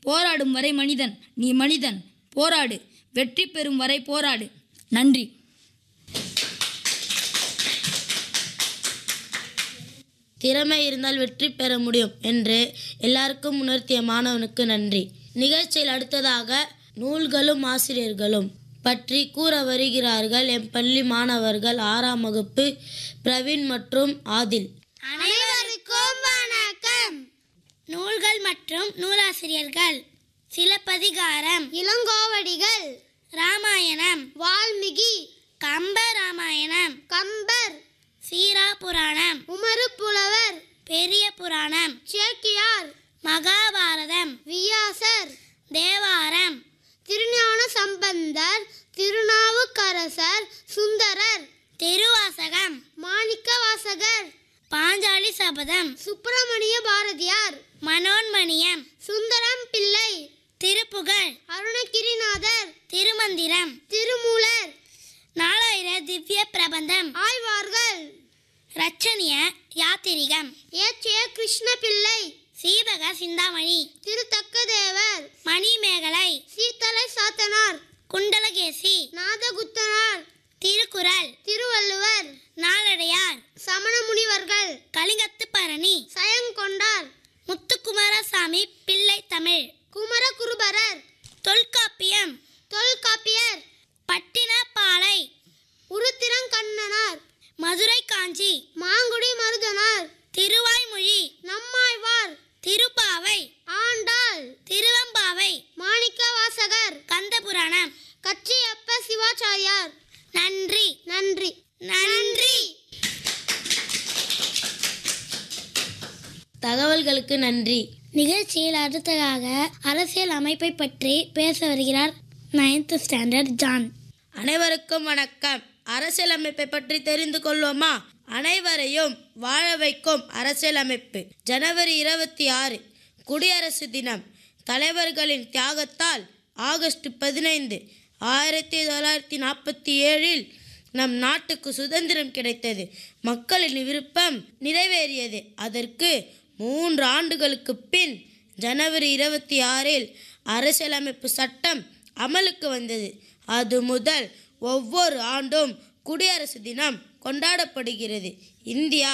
போராடும் வரை மனிதன் நீ மனிதன் போராடு வெற்றி பெறும் வரை போராடு நன்றி திறமை இருந்தால் வெற்றி பெற முடியும் என்று எல்லாருக்கும் உணர்த்திய மாணவனுக்கு நன்றி நிகழ்ச்சியில் அடுத்ததாக நூல்களும் ஆசிரியர்களும் பற்றி கூற வருகிறார்கள் என் பள்ளி மாணவர்கள் ஆறாம் வகுப்பு பிரவீன் மற்றும் ஆதில் அனைவருக்கும் வணக்கம் நூல்கள் மற்றும் நூலாசிரியர்கள் சிலப்பதிகாரம் இளங்கோவடிகள் ராமாயணம் வால்மீகி கம்ப ராமாயணம் கம்பர் சீரா புராணம் உமரு புலவர் பெரிய புராணம் சேக்கியார் மகாபாரதம் வியாசர் தேவாரம் திருஞான சம்பந்தர் திருநாவுக்கரசர் சுந்தரர் திருவாசகம் மாணிக்க வாசகர் பாஞ்சாலி சபதம் சுப்பிரமணிய பாரதியார் மனோன்மணியம் சுந்தரம் பிள்ளை திருப்புகழ் அருணகிரிநாதர் திருமந்திரம் திருமூலர் நாலாயிர திவ்ய பிரபந்தம் ஆழ்வார்கள் ரச்சனிய யாத்திரிகம் ஏற்றிய கிருஷ்ண பிள்ளை சீவக சிந்தாமணி திருத்தக்கதேவர் மணிமேகலை சீத்தலை சாத்தனார் குண்டலகேசி நாதகுத்தனார் திருக்குறள் திருவள்ளுவர் நாளடையார் சமண முனிவர்கள் கலிங்கத்து பரணி சயங்கொண்டார் முத்துக்குமாரசாமி பிள்ளை தமிழ் குமரகுருபரர் தொல்காப்பியம் தொல்காப்பியர் பட்டினப்பாலை உருத்திரங்கண்ணனார் மதுரை காஞ்சி மாங்குடி மருதனார் திருவாய்மொழி நம்மாழ்வார் திருப்பாவை ஆண்டாள் திருவம்பாவை மாணிக்க வாசகர் கந்தபுராணம் கச்சியப்ப சிவாச்சாரியார் நன்றி நன்றி நன்றி தகவல்களுக்கு நன்றி நிகழ்ச்சியில் அடுத்ததாக அரசியல் அமைப்பை பற்றி பேச வருகிறார் நைன்த் ஸ்டாண்டர்ட் ஜான் அனைவருக்கும் வணக்கம் அரசியலமைப்பை பற்றி தெரிந்து கொள்வோமா அனைவரையும் வாழ வைக்கும் அரசியலமைப்பு ஜனவரி இருபத்தி ஆறு குடியரசு தினம் தலைவர்களின் தியாகத்தால் ஆகஸ்ட் பதினைந்து ஆயிரத்தி தொள்ளாயிரத்தி நாற்பத்தி ஏழில் நம் நாட்டுக்கு சுதந்திரம் கிடைத்தது மக்களின் விருப்பம் நிறைவேறியது அதற்கு மூன்று ஆண்டுகளுக்கு பின் ஜனவரி இருபத்தி ஆறில் அரசியலமைப்பு சட்டம் அமலுக்கு வந்தது அது முதல் ஒவ்வொரு ஆண்டும் குடியரசு தினம் கொண்டாடப்படுகிறது இந்தியா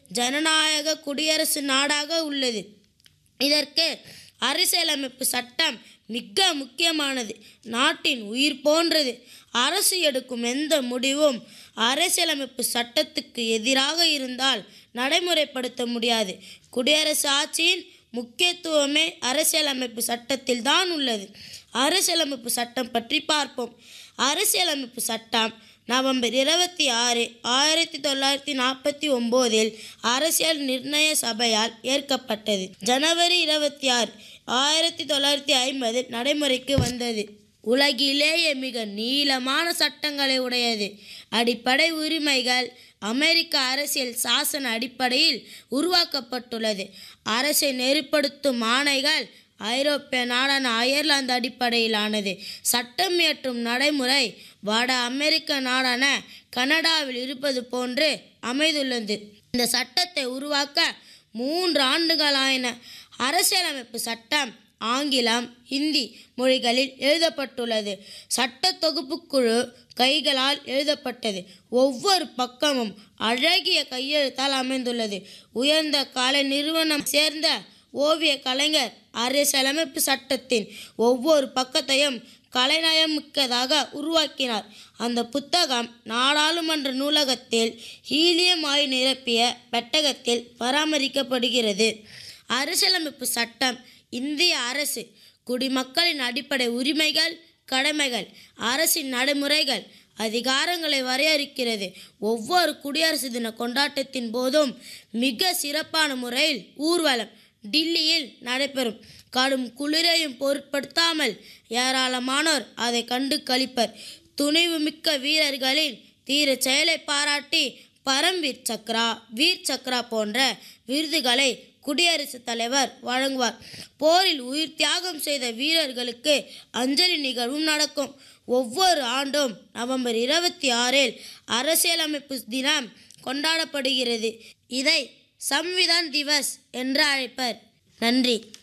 ஜனநாயக குடியரசு நாடாக உள்ளது இதற்கு அரசியலமைப்பு சட்டம் மிக முக்கியமானது நாட்டின் உயிர் போன்றது அரசு எடுக்கும் எந்த முடிவும் அரசியலமைப்பு சட்டத்துக்கு எதிராக இருந்தால் நடைமுறைப்படுத்த முடியாது குடியரசு ஆட்சியின் முக்கியத்துவமே அரசியலமைப்பு சட்டத்தில் தான் உள்ளது அரசியலமைப்பு சட்டம் பற்றி பார்ப்போம் அரசியலமைப்பு சட்டம் நவம்பர் இருபத்தி ஆறு ஆயிரத்தி தொள்ளாயிரத்தி நாற்பத்தி ஒம்போதில் அரசியல் நிர்ணய சபையால் ஏற்கப்பட்டது ஜனவரி இருபத்தி ஆறு ஆயிரத்தி தொள்ளாயிரத்தி ஐம்பது நடைமுறைக்கு வந்தது உலகிலேயே மிக நீளமான சட்டங்களை உடையது அடிப்படை உரிமைகள் அமெரிக்க அரசியல் சாசன அடிப்படையில் உருவாக்கப்பட்டுள்ளது அரசை நெறிப்படுத்தும் ஆணைகள் ஐரோப்பிய நாடான அயர்லாந்து அடிப்படையிலானது சட்டம் இயற்றும் நடைமுறை வட அமெரிக்க நாடான கனடாவில் இருப்பது போன்று அமைந்துள்ளது இந்த சட்டத்தை உருவாக்க மூன்று ஆண்டுகளாயின அரசியலமைப்பு சட்டம் ஆங்கிலம் இந்தி மொழிகளில் எழுதப்பட்டுள்ளது சட்ட தொகுப்புக்குழு கைகளால் எழுதப்பட்டது ஒவ்வொரு பக்கமும் அழகிய கையெழுத்தால் அமைந்துள்ளது உயர்ந்த கலை நிறுவனம் சேர்ந்த ஓவிய கலைஞர் அரசியலமைப்பு சட்டத்தின் ஒவ்வொரு பக்கத்தையும் கலைநயமிக்கதாக உருவாக்கினார் அந்த புத்தகம் நாடாளுமன்ற நூலகத்தில் ஹீலியம் ஆய் நிரப்பிய பெட்டகத்தில் பராமரிக்கப்படுகிறது அரசியலமைப்பு சட்டம் இந்திய அரசு குடிமக்களின் அடிப்படை உரிமைகள் கடமைகள் அரசின் நடைமுறைகள் அதிகாரங்களை வரையறுக்கிறது ஒவ்வொரு குடியரசு தின கொண்டாட்டத்தின் போதும் மிக சிறப்பான முறையில் ஊர்வலம் டில்லியில் நடைபெறும் கடும் குளிரையும் பொருட்படுத்தாமல் ஏராளமானோர் அதை கண்டு கழிப்பர் துணிவு மிக்க வீரர்களின் தீர செயலை பாராட்டி பரம்வீர் சக்ரா வீர் சக்ரா போன்ற விருதுகளை குடியரசுத் தலைவர் வழங்குவார் போரில் உயிர் தியாகம் செய்த வீரர்களுக்கு அஞ்சலி நிகழ்வும் நடக்கும் ஒவ்வொரு ஆண்டும் நவம்பர் இருபத்தி ஆறில் அரசியலமைப்பு தினம் கொண்டாடப்படுகிறது இதை சம்விதான் திவஸ் என்று அழைப்பர் நன்றி